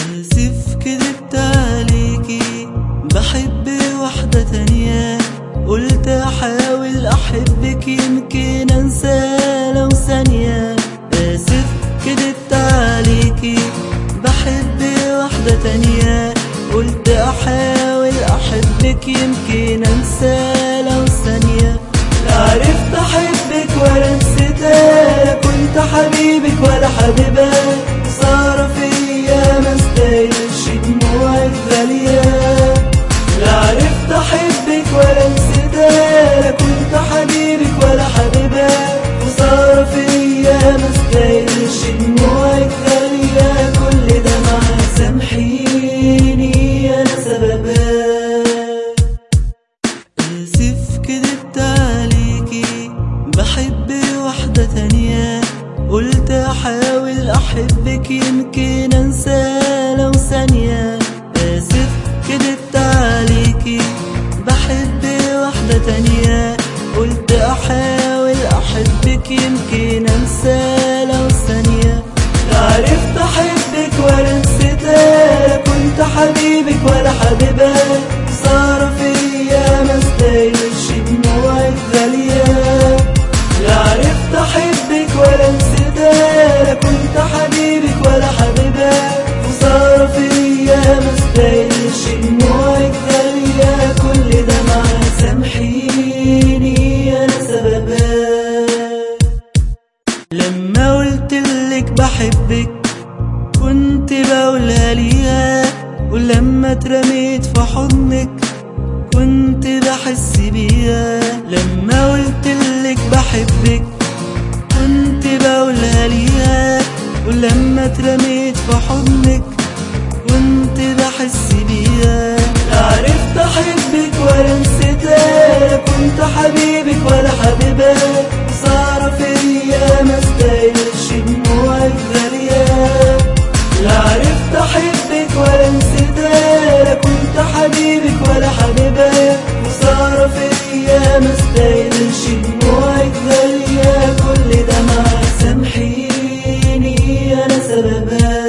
آسف كدبت عليكي بحب واحدة تانية قلت أحاول أحبك يمكن أنسى لو ثانية آسف كدبت عليكي بحب واحدة تانية قلت أحاول أحبك يمكن أنسى لو ثانية لا عرفت أحبك ولا نسيتك كنت حبيبك ولا حبيبك صار فيا ما استاهلش دموعك غالية لا عرفت أحبك ولا نسيتك كنت حبيبك ولا حبيبك وصار فيا ما استاهلش دموعك غالية كل ده معاك سامحيني أنا سببك آسف كدبت عليكي بحب واحدة تانية قلت أحاول أحبك يمكن أنسى لو ثانية آسف كدبت عليكي بحب واحدة تانية قلت أحاول أحبك يمكن أنسى لو ثانية لا عرفت أحبك ولا نسيتك كنت حبيبك ولا حبيبك صار فيا ما استاهلش دموعك غالية لا عرفت أحبك ولا نسيتك كنت حبيبك ولا حبيبك وصار فيا ما استاهلش دموعك غالية كل ده معاك سامحيني أنا سببك لما قلتلك بحبك كنت بقولها ليها ولما اترميت في حضنك كنت بحس بيها لما قلتلك بحبك كنت بقولها ليها ولما اترميت في حضنك كنت بحس بيها لا عرفت احبك ولا نسيتك كنت حبيبك ولا حبيبك صار فيا ما استاهلش دموعك غالية لا عرفت احبك ولا نسيتك كنت حبيبك ولا حبيبك وصار فيا ما استاهلش دموعك غالية كل ده معاك سامحيني انا سببك